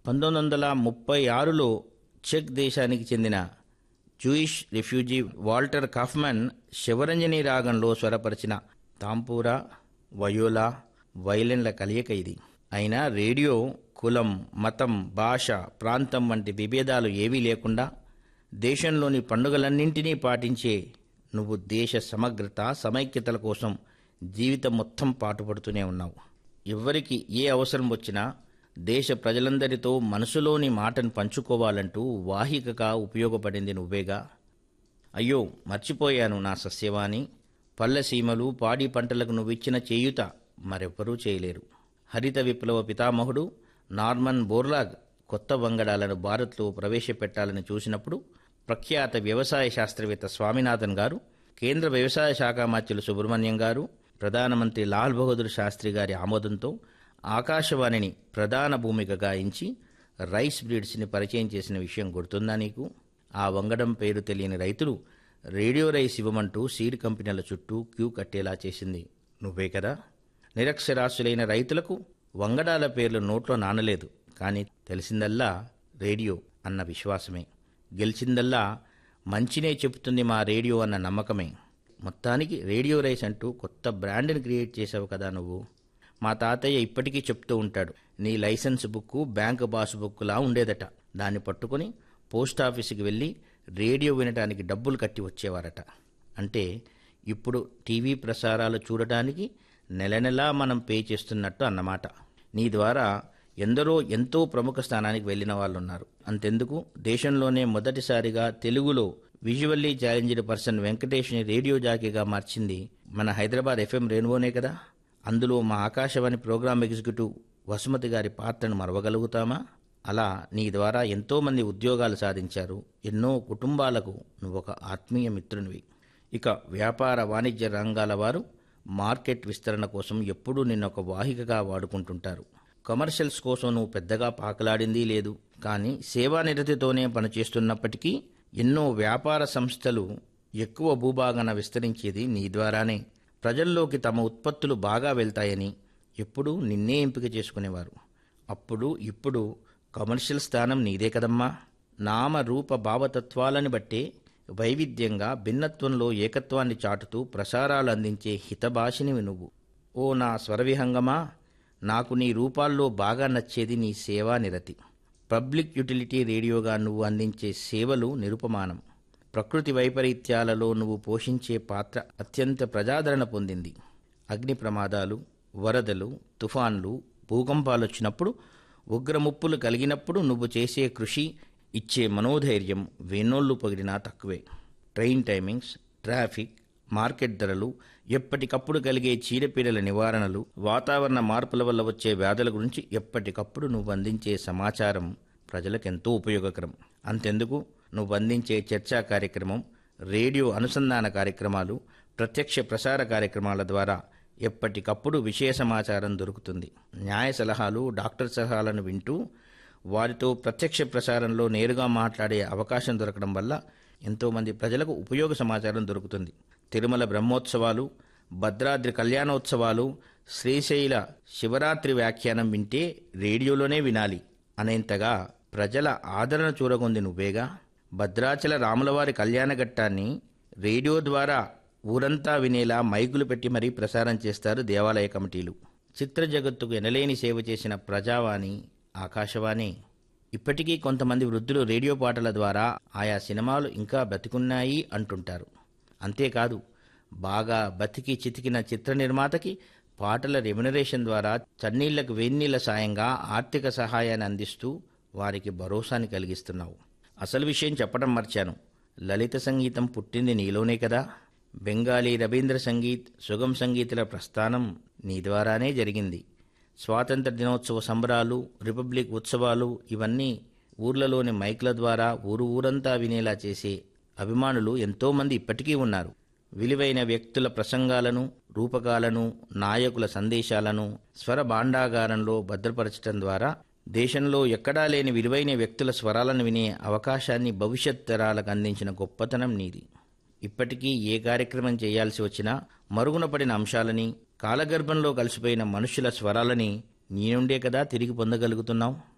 పంతొమ్మిది వందల ముప్పై ఆరులో చెక్ దేశానికి చెందిన Jewish refugee Walter Kaufmann Shivaranjani రాగంలో స్వరపరిచిన తాంపూరా వయోలా వైలెన్ల కలయిక ఇది అయినా రేడియో కులం మతం భాష ప్రాంతం వంటి విభేదాలు ఏవీ లేకుండా దేశంలోని పండుగలన్నింటినీ పాటించే నువ్వు దేశ సమగ్రత సమైక్యతల కోసం జీవితం మొత్తం పాటుపడుతూనే ఉన్నావు ఎవ్వరికి ఏ అవసరం వచ్చినా దేశ ప్రజలందరితో మనసులోని మాటను పంచుకోవాలంటూ వాహికగా ఉపయోగపడింది నువ్వేగా అయ్యో మర్చిపోయాను నా సస్యవాణి పల్లెసీమలు పాడి పంటలకు నువ్విచ్చిన చేయుత మరెవ్వరూ చేయలేరు హరిత విప్లవ పితామహుడు నార్మన్ బోర్లాగ్ కొత్త వంగడాలను భారత్లో ప్రవేశపెట్టాలని చూసినప్పుడు ప్రఖ్యాత వ్యవసాయ శాస్త్రవేత్త స్వామినాథన్ గారు కేంద్ర వ్యవసాయ శాఖ మంత్రులు సుబ్రహ్మణ్యం గారు ప్రధానమంత్రి లాల్ బహదూర్ శాస్త్రి గారి ఆమోదంతో ఆకాశవాణిని ప్రధాన భూమిక గాయించి రైస్ బ్రీడ్స్ని పరిచయం చేసిన విషయం గుర్తుందా నీకు ఆ వంగడం పేరు తెలియని రైతులు రేడియో రైస్ ఇవ్వమంటూ సీడ్ కంపెనీల చుట్టూ క్యూ కట్టేలా చేసింది నువ్వే కదా నిరక్షరాస్యులైన రైతులకు వంగడాల పేర్లు నోట్లో నానలేదు కానీ తెలిసిందల్లా రేడియో అన్న విశ్వాసమే గెలిచిందల్లా మంచినే చెబుతుంది మా రేడియో అన్న నమ్మకమే మొత్తానికి రేడియో రైస్ అంటూ కొత్త బ్రాండ్ని క్రియేట్ చేసావు కదా నువ్వు మా తాతయ్య ఇప్పటికీ చెప్తూ ఉంటాడు నీ లైసెన్స్ బుక్ బ్యాంక్ పాస్ బుక్లా ఉండేదట దాన్ని పట్టుకొని పోస్ట్ ఆఫీసుకి వెళ్ళి రేడియో వినడానికి డబ్బులు కట్టి వచ్చేవారట అంటే ఇప్పుడు టీవీ ప్రసారాలు చూడటానికి నెల నెలా మనం పే చేస్తున్నట్టు అన్నమాట నీ ద్వారా ఎందరో ఎంతో ప్రముఖ స్థానానికి వెళ్ళిన వాళ్ళు ఉన్నారు అంతెందుకు దేశంలోనే మొదటిసారిగా తెలుగులో విజువల్లీ ఛాలెంజ్డ్ పర్సన్ వెంకటేష్ని రేడియో జాకీగా మార్చింది మన హైదరాబాద్ ఎఫ్ఎం రేణువోనే కదా అందులో మా ఆకాశవాణి ప్రోగ్రామ్ ఎగ్జిక్యూటివ్ వసుమతి గారి పాత్రను మరవగలుగుతామా అలా నీ ద్వారా ఎంతోమంది ఉద్యోగాలు సాధించారు ఎన్నో కుటుంబాలకు నువ్వొక ఆత్మీయ మిత్రునివి ఇక వ్యాపార వాణిజ్య రంగాల వారు మార్కెట్ విస్తరణ కోసం ఎప్పుడూ నిన్నొక వాహికగా వాడుకుంటుంటారు కమర్షియల్స్ కోసం నువ్వు పెద్దగా పాకలాడింది లేదు కానీ సేవా నిరతితోనే పనిచేస్తున్నప్పటికీ ఎన్నో వ్యాపార సంస్థలు ఎక్కువ భూభాగాన విస్తరించేది నీ ద్వారానే ప్రజల్లోకి తమ ఉత్పత్తులు బాగా వెళ్తాయని ఎప్పుడూ నిన్నే ఎంపిక చేసుకునేవారు అప్పుడు ఇప్పుడు కమర్షియల్ స్థానం నీదే కదమ్మా నామ రూప భావతత్వాలని బట్టే వైవిధ్యంగా భిన్నత్వంలో ఏకత్వాన్ని చాటుతూ ప్రసారాలు అందించే హితభాషినివి నువ్వు ఓ నా స్వరవిహంగమా నాకు నీ రూపాల్లో బాగా నచ్చేది నీ సేవా నిరతి పబ్లిక్ యుటిలిటీ రేడియోగా నువ్వు అందించే సేవలు నిరుపమానం ప్రకృతి వైపరీత్యాలలో నువ్వు పోషించే పాత్ర అత్యంత ప్రజాదరణ పొందింది అగ్ని ప్రమాదాలు వరదలు తుఫాన్లు భూకంపాలు వచ్చినప్పుడు ఉగ్రముప్పులు కలిగినప్పుడు నువ్వు చేసే కృషి ఇచ్చే మనోధైర్యం వేనోళ్లు పొగిడినా తక్కువే ట్రైన్ టైమింగ్స్ ట్రాఫిక్ మార్కెట్ ధరలు ఎప్పటికప్పుడు కలిగే చీడపీడల నివారణలు వాతావరణ మార్పుల వల్ల వచ్చే వ్యాధుల గురించి ఎప్పటికప్పుడు నువ్వు అందించే సమాచారం ప్రజలకెంతో ఉపయోగకరం అంతెందుకు నువ్వు అందించే చర్చా కార్యక్రమం రేడియో అనుసంధాన కార్యక్రమాలు ప్రత్యక్ష ప్రసార కార్యక్రమాల ద్వారా ఎప్పటికప్పుడు విషయ సమాచారం దొరుకుతుంది న్యాయ సలహాలు డాక్టర్ సలహాలను వింటూ వారితో ప్రత్యక్ష ప్రసారంలో నేరుగా మాట్లాడే అవకాశం దొరకడం వల్ల ఎంతోమంది ప్రజలకు ఉపయోగ సమాచారం దొరుకుతుంది తిరుమల బ్రహ్మోత్సవాలు భద్రాద్రి కళ్యాణోత్సవాలు శ్రీశైల శివరాత్రి వ్యాఖ్యానం వింటే రేడియోలోనే వినాలి అనేంతగా ప్రజల ఆదరణ చూరగొంది నువ్వేగా భద్రాచల రాములవారి కళ్యాణఘట్టాన్ని రేడియో ద్వారా ఊరంతా వినేలా మైకులు పెట్టి మరీ ప్రసారం చేస్తారు దేవాలయ కమిటీలు చిత్ర జగత్తుకు ఎనలేని సేవ చేసిన ప్రజావాణి ఆకాశవాణి ఇప్పటికీ కొంతమంది వృద్ధులు రేడియో పాటల ద్వారా ఆయా సినిమాలు ఇంకా బతికున్నాయి అంటుంటారు అంతేకాదు బాగా బతికి చితికిన చిత్ర నిర్మాతకి పాటల రెమ్యునరేషన్ ద్వారా చన్నీళ్లకు వేన్నీళ్ల సాయంగా ఆర్థిక సహాయాన్ని అందిస్తూ వారికి భరోసాని కలిగిస్తున్నావు అసలు విషయం చెప్పడం మర్చాను లలిత సంగీతం పుట్టింది నీలోనే కదా బెంగాలీ రవీంద్ర సంగీత్ సుగం సంగీతుల ప్రస్థానం నీ ద్వారానే జరిగింది స్వాతంత్ర దినోత్సవ సంబరాలు రిపబ్లిక్ ఉత్సవాలు ఇవన్నీ ఊర్లలోని మైక్ల ద్వారా ఊరు ఊరంతా వినేలా చేసే అభిమానులు ఎంతోమంది ఇప్పటికీ ఉన్నారు విలువైన వ్యక్తుల ప్రసంగాలను రూపకాలను నాయకుల సందేశాలను స్వర భాండాగారంలో భద్రపరచడం ద్వారా దేశంలో ఎక్కడా లేని విలువైన వ్యక్తుల స్వరాలను వినే అవకాశాన్ని భవిష్యత్ తరాలకు అందించిన గొప్పతనం నీది ఇప్పటికీ ఏ కార్యక్రమం చేయాల్సి వచ్చినా మరుగున పడిన అంశాలని కాలగర్భంలో కలిసిపోయిన మనుషుల స్వరాలని నీ నుండే కదా తిరిగి పొందగలుగుతున్నావు